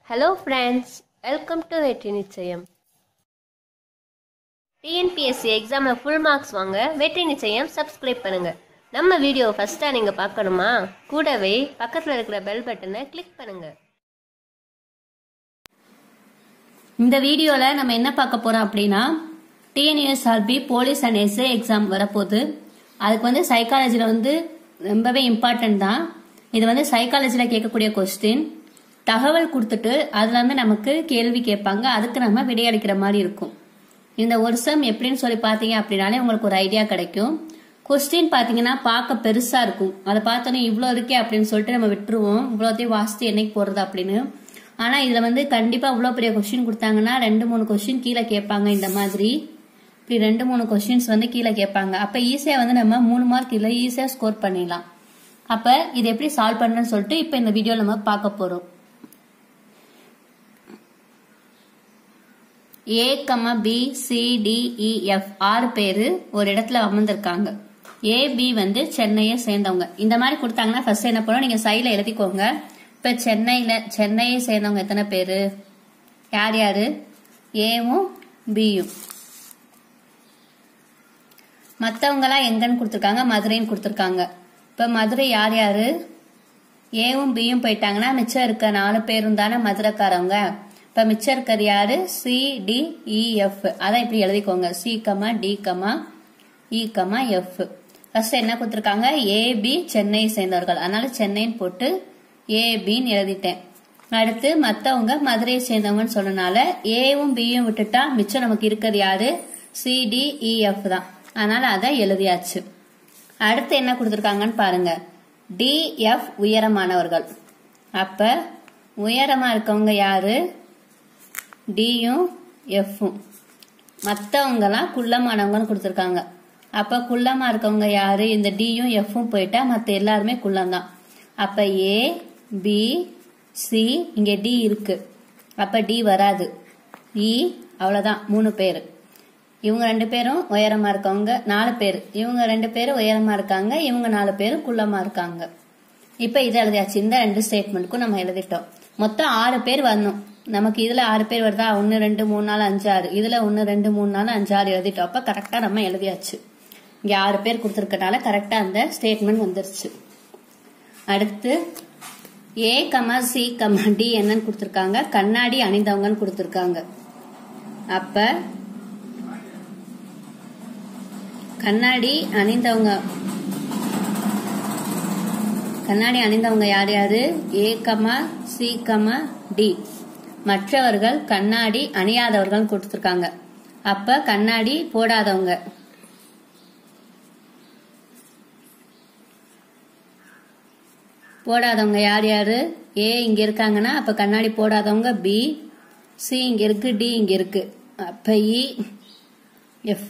hello friends welcome to வெற்றி நிச்சயம் TNPSC எக்ஸாமில் ஃபுல் மார்க்ஸ் வாங்க வெற்றி நிச்சயம் சப்ஸ்கிரைப் பண்ணுங்க நம்ம வீடியோ ஃபஸ்ட்டாக நீங்கள் பார்க்கணுமா கூடவே பக்கத்தில் இருக்கிற பெல் பட்டனை கிளிக் பண்ணுங்க இந்த வீடியோவில் நம்ம என்ன பார்க்க போறோம் அப்படின்னா TNUSRB police and SA exam வரப்போகுது அதுக்கு வந்து சைக்காலஜியில் வந்து ரொம்பவே இம்பார்ட்டன்ட் தான் இது வந்து சைக்காலஜியில் கேட்கக்கூடிய கொஸ்டின் தகவல் கொடுத்துட்டு அதுல இருந்து நமக்கு கேள்வி கேட்பாங்க அதுக்கு நம்ம விடையளிக்கிற மாதிரி இருக்கும் இந்த வருஷம் எப்படின்னு சொல்லி பார்த்தீங்க அப்படின்னாலே உங்களுக்கு ஒரு ஐடியா கிடைக்கும் கொஸ்டின் பார்த்தீங்கன்னா பார்க்க பெருசா இருக்கும் அதை பார்த்தோன்னே இவ்வளோ இருக்கே அப்படின்னு சொல்லிட்டு நம்ம விட்டுருவோம் இவ்வளோத்தையும் வாசித்து என்னைக்கு போடுறது அப்படின்னு ஆனா இதுல வந்து கண்டிப்பா இவ்வளோ பெரிய கொஸ்டின் கொடுத்தாங்கன்னா ரெண்டு மூணு கொஸ்டின் கீழே கேட்பாங்க இந்த மாதிரி இப்படி ரெண்டு மூணு கொஸ்டின்ஸ் வந்து கீழே கேட்பாங்க அப்ப ஈஸியா வந்து நம்ம மூணு மார்க் இதுல ஈஸியா ஸ்கோர் பண்ணிடலாம் அப்ப இது எப்படி சால்வ் பண்றேன்னு சொல்லிட்டு இப்ப இந்த வீடியோ நம்ம பார்க்க போறோம் A comma B C D E F ஆறு பேரு ஒரு இடத்துல அமர்ந்திருக்காங்க ஏ பி வந்து சென்னையை சேர்ந்தவங்க இந்த மாதிரி கொடுத்தாங்கன்னா ஃபர்ஸ்ட் என்ன பண்ணுவோம் நீங்க சைட்ல எழுதிக்கோங்க இப்ப சென்னையில சென்னையை சேர்ந்தவங்க எத்தனை பேரு யார் யாரு ஏவும் பியும் மற்றவங்களாம் எங்கன்னு கொடுத்துருக்காங்க மதுரைன்னு கொடுத்துருக்காங்க இப்ப மதுரை யார் யாரு ஏவும் பியும் போயிட்டாங்கன்னா மிச்சம் இருக்க நாலு பேரும் தானே மதுரைக்காரவங்க இப்ப மிச்சம் இருக்கிறது யாரு சி டி இ எஃப் அதான் இப்படி எழுதிக்கோங்க C comma D comma E comma F first என்ன கொடுத்துருக்காங்க ஏபி சென்னையை சேர்ந்தவர்கள் அதனால சென்னைன்னு போட்டு ஏபின்னு எழுதிட்டேன் அடுத்து மற்றவங்க மதுரையை சேர்ந்தவங்கன்னு சொன்னனால ஏவும் பியும் விட்டுட்டா மிச்சம் நமக்கு இருக்கிறது யாரு சிடிஇஎஃப் தான் அதனால அதை எழுதியாச்சு அடுத்து என்ன கொடுத்துருக்காங்கன்னு பாருங்க டிஎஃப் உயரமானவர்கள் அப்ப உயரமா இருக்கவங்க யாரு டியும் எஃப்பும் மற்றவங்கலாம் குள்ளமானவங்கன்னு கொடுத்துருக்காங்க அப்ப குள்ளமா இருக்கவங்க யாரு இந்த டியும் எஃப்பும் போயிட்டா மற்ற எல்லாருமே குள்ளம்தான் அப்ப ஏ பி சி இங்க டி இருக்கு அப்ப டி வராது இ அவ்வளவுதான் மூணு பேர் இவங்க ரெண்டு பேரும் உயரமா இருக்கவங்க நாலு பேர் இவங்க ரெண்டு பேரும் உயரமா இருக்காங்க இவங்க நாலு பேரும் குள்ளமா இருக்காங்க இப்ப இது எழுதியாச்சு இந்த ரெண்டு ஸ்டேட்மெண்ட்க்கும் நம்ம எழுதிட்டோம் மொத்தம் ஆறு பேர் வரணும் நமக்கு இதுல ஆறு பேர் வருதா ஒன்னு ரெண்டு மூணு நாலு அஞ்சு ஆறு இதுல ஒன்னு ரெண்டு மூணு நாலு அஞ்சு ஆறு எழுதிட்டோம் அப்ப கரெக்டா நம்ம எழுதியாச்சு இங்க ஆறு பேர் கொடுத்துருக்கனால கரெக்டா அந்த ஸ்டேட்மெண்ட் வந்துருச்சு அடுத்து A comma C comma D என்னன்னு கொடுத்துருக்காங்க கண்ணாடி அணிந்தவங்கன்னு கொடுத்துருக்காங்க அப்ப கண்ணாடி அணிந்தவங்க கண்ணாடி அணிந்தவங்க யார் யாரு A comma C comma D மற்றவர்கள் கண்ணாடி அணியாதவர்கள் கொடுத்துருக்காங்க அப்ப கண்ணாடி போடாதவங்க போடாதவங்க யார் யாரு ஏ இங்க இருக்காங்கன்னா அப்ப கண்ணாடி போடாதவங்க பி சி இங்க இருக்கு டி இங்க இருக்கு அப்ப இ எஃப்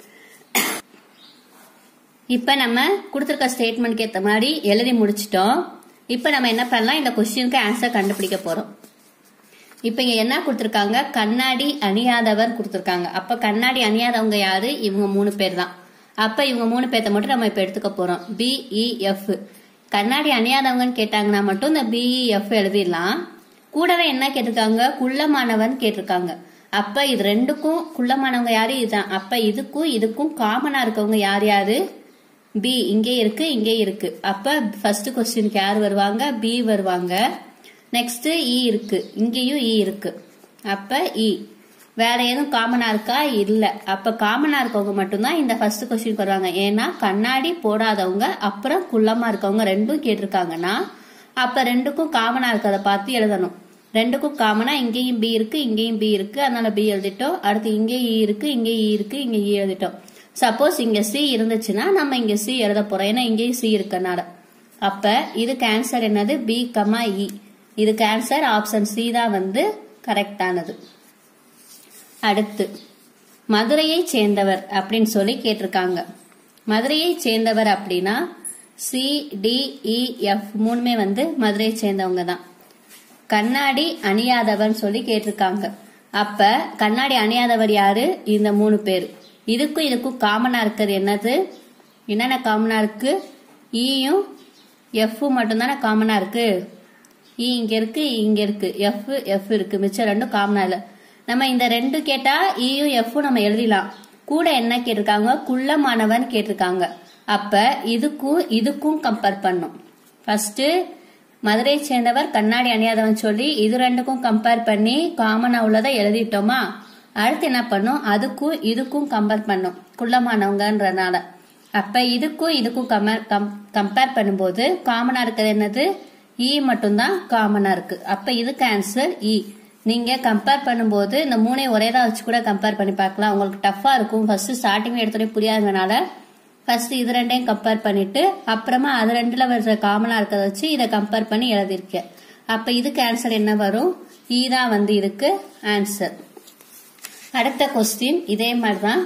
இப்ப நம்ம கொடுத்துருக்க ஸ்டேட்மெண்ட்க்கு ஏத்த மாதிரி எழுதி முடிச்சிட்டோம் இப்ப நம்ம என்ன பண்ணலாம் இந்த கொஸ்டினுக்கு ஆன்சர் கண்டுபிடிக்க போறோம் இப்ப இங்க என்ன கொடுத்துருக்காங்க கண்ணாடி அணியாதவர் கொடுத்துருக்காங்க அப்ப கண்ணாடி அணியாதவங்க யாரு இவங்க மூணு பேர் தான் அப்ப இவங்க மூணு பேர்த்த மட்டும் நம்ம இப்ப எடுத்துக்க போறோம் பிஇஎஃப் கண்ணாடி அணியாதவங்கன்னு கேட்டாங்கன்னா மட்டும் இந்த பிஇஎஃப் எழுதிடலாம் கூடவே என்ன கேட்டிருக்காங்க குள்ளமானவன் கேட்டிருக்காங்க அப்ப இது ரெண்டுக்கும் குள்ளமானவங்க யாரு இதுதான் அப்ப இதுக்கும் இதுக்கும் காமனா இருக்கவங்க யார் யாரு பி இங்கே இருக்கு இங்கே இருக்கு அப்ப ஃபர்ஸ்ட் கொஸ்டினுக்கு யார் வருவாங்க பி வருவாங்க நெக்ஸ்ட் இ இருக்கு இங்கேயும் இ இருக்கு அப்ப இ வேற எதுவும் காமனா இருக்கா இல்ல அப்ப காமனா இருக்கவங்க மட்டும்தான் இந்த ஃபர்ஸ்ட் கொஸ்டின் வருவாங்க ஏன்னா கண்ணாடி போடாதவங்க அப்புறம் குள்ளமா இருக்கவங்க ரெண்டும் கேட்டிருக்காங்கன்னா அப்ப ரெண்டுக்கும் காமனா இருக்கிறத பார்த்து எழுதணும் ரெண்டுக்கும் காமனா இங்கேயும் பி இருக்கு இங்கேயும் பி இருக்கு அதனால பி எழுதிட்டோம் அடுத்து இங்கே இ இருக்கு இங்கே இ இருக்கு இங்க இ எழுதிட்டோம் சப்போஸ் இங்க சி இருந்துச்சுன்னா நம்ம இங்க சி எழுத போறோம் ஏன்னா இங்கேயும் சி இருக்கனால அப்ப இதுக்கு ஆன்சர் என்னது பி கமா இ இதுக்கு ஆன்சர் ஆப்ஷன் சி தான் வந்து கரெக்டானது அடுத்து மதுரையை சேர்ந்தவர் அப்படின்னு சொல்லி கேட்டிருக்காங்க மதுரையை சேர்ந்தவர் அப்படின்னா சி டி இ எஃப் மூணுமே வந்து மதுரையை சேர்ந்தவங்க தான் கண்ணாடி அணியாதவர்னு சொல்லி கேட்டிருக்காங்க அப்ப கண்ணாடி அணியாதவர் யாரு இந்த மூணு பேர் இதுக்கும் இதுக்கும் காமனா இருக்கிறது என்னது என்னென்ன காமனா இருக்கு ஈயும் எஃப் மட்டும்தானே காமனா இருக்கு இ இங்க இருக்கு இ இங்க இருக்கு எஃப் எஃப் இருக்கு மிச்சம் ரெண்டும் காமனா இல்ல நம்ம இந்த ரெண்டு கேட்டா இயும் எஃப்பும் நம்ம எழுதிடலாம் கூட என்ன கேட்டிருக்காங்க குள்ளமானவன் கேட்டிருக்காங்க அப்ப இதுக்கும் இதுக்கும் கம்பேர் பண்ணும் ஃபர்ஸ்ட் மதுரை சேர்ந்தவர் கண்ணாடி அணியாதவன் சொல்லி இது ரெண்டுக்கும் கம்பேர் பண்ணி காமனா உள்ளதை எழுதிட்டோமா அடுத்து என்ன பண்ணும் அதுக்கும் இதுக்கும் கம்பேர் பண்ணும் குள்ளமானவங்கன்றனால அப்ப இதுக்கும் இதுக்கும் கம்பேர் பண்ணும்போது காமனா இருக்கிறது என்னது இ மட்டும்தான் காமனா இருக்கு அப்ப இதுக்கு ஆன்சர் இ நீங்க கம்பேர் பண்ணும்போது இந்த மூணை ஒரே தான் வச்சு கூட கம்பேர் பண்ணி பார்க்கலாம் உங்களுக்கு டஃபா இருக்கும் ஃபர்ஸ்ட் ஸ்டார்டிங் எடுத்தோடனே புரியாதனால ஃபர்ஸ்ட் இது ரெண்டையும் கம்பேர் பண்ணிட்டு அப்புறமா அது ரெண்டுல வர்ற காமனா இருக்கிறத வச்சு இதை கம்பேர் பண்ணி எழுதியிருக்கேன் அப்ப இதுக்கு ஆன்சர் என்ன வரும் இ தான் வந்து இதுக்கு ஆன்சர் அடுத்த கொஸ்டின் இதே மாதிரி தான்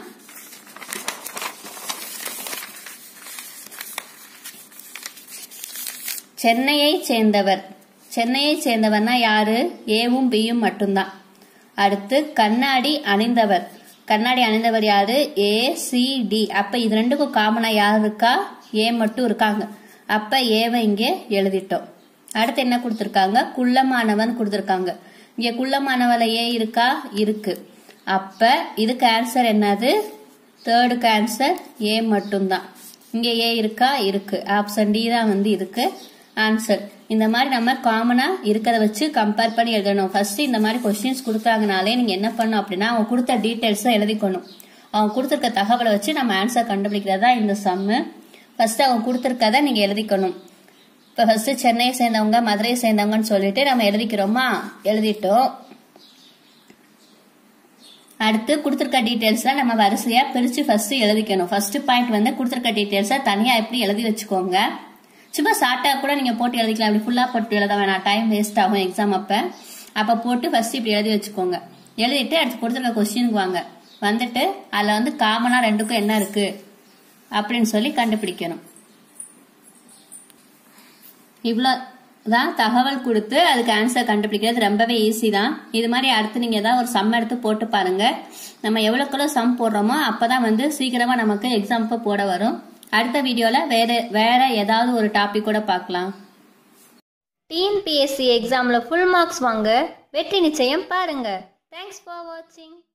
சென்னையை சேர்ந்தவர் சென்னையை சேர்ந்தவர்னா யாரு ஏவும் பியும் மட்டும்தான் அடுத்து கண்ணாடி அணிந்தவர் கண்ணாடி அணிந்தவர் யாரு ஏ சி டி அப்ப இது ரெண்டுக்கும் காமனா யார் இருக்கா ஏ மட்டும் இருக்காங்க அப்ப ஏவை இங்கே எழுதிட்டோம் அடுத்து என்ன கொடுத்திருக்காங்க குள்ளமானவன் கொடுத்திருக்காங்க இங்க குள்ளமானவல ஏ இருக்கா இருக்கு அப்ப இதுக்கு ஆன்சர் என்னது தேர்டுக்கு ஆன்சர் ஏ மட்டும்தான் இங்க ஏ இருக்கா இருக்கு ஆப்ஷன் டி தான் வந்து இதுக்கு ஆன்சர் இந்த மாதிரி நம்ம காமனா இருக்கிறத வச்சு கம்பேர் பண்ணி எழுதணும் ஃபர்ஸ்ட் இந்த மாதிரி கொஸ்டின்ஸ் கொடுத்தாங்கனாலே நீங்க என்ன பண்ணும் அப்படின்னா அவங்க கொடுத்த டீட்டெயில்ஸ் எழுதிக்கணும் அவங்க கொடுத்துருக்க தகவலை வச்சு நம்ம ஆன்சர் கண்டுபிடிக்கிறது தான் இந்த சம்மு ஃபர்ஸ்ட் அவங்க கொடுத்துருக்கத நீங்க எழுதிக்கணும் இப்போ ஃபர்ஸ்ட் சென்னையை சேர்ந்தவங்க மதுரையை சேர்ந்தவங்கன்னு சொல்லிட்டு நம்ம எழுதிக்கிறோமா எழுதிட்டோம் அடுத்து கொடுத்துருக்க டீட்டெயில்ஸ்லாம் நம்ம வரிசையா பிரிச்சு ஃபர்ஸ்ட் எழுதிக்கணும் ஃபர்ஸ்ட் பாயிண்ட் வந்து கொடுத்துருக்க டீட்டெயில்ஸை தனியா எப்படி எழுதி வச்சுக்கோங்க சும்மா ஷார்ட்டா கூட நீங்க போட்டு எழுதிக்கலாம் அப்படி ஃபுல்லா போட்டு எழுத வேணாம் டைம் வேஸ்ட் ஆகும் எக்ஸாம் அப்ப அப்ப போட்டு ஃபர்ஸ்ட் இப்படி எழுதி வச்சுக்கோங்க எழுதிட்டு அடுத்து கொடுத்துருக்க கொஸ்டினுக்கு வாங்க வந்துட்டு அதுல வந்து காமனா ரெண்டுக்கும் என்ன இருக்கு அப்படின்னு சொல்லி கண்டுபிடிக்கணும் இவ்வளோ தான் தகவல் கொடுத்து அதுக்கு ஆன்சர் கண்டுபிடிக்கிறது ரொம்பவே ஈஸி தான் இது மாதிரி அடுத்து நீங்க ஏதாவது ஒரு சம் எடுத்து போட்டு பாருங்க நம்ம எவ்வளோக்குள்ள சம் போடுறோமோ அப்பதான் வந்து சீக்கிரமா நமக்கு எக்ஸாம்க்கு போட வரும் அடுத்த வீடியோல வேற வேற ஏதாவது ஒரு டாபிக் கூட பார்க்கலாம் டிஎன்பிஎஸ்சி எக்ஸாமில் ஃபுல் மார்க்ஸ் வாங்க வெற்றி நிச்சயம் பாருங்க தேங்க்ஸ் ஃபார் வாட்சிங்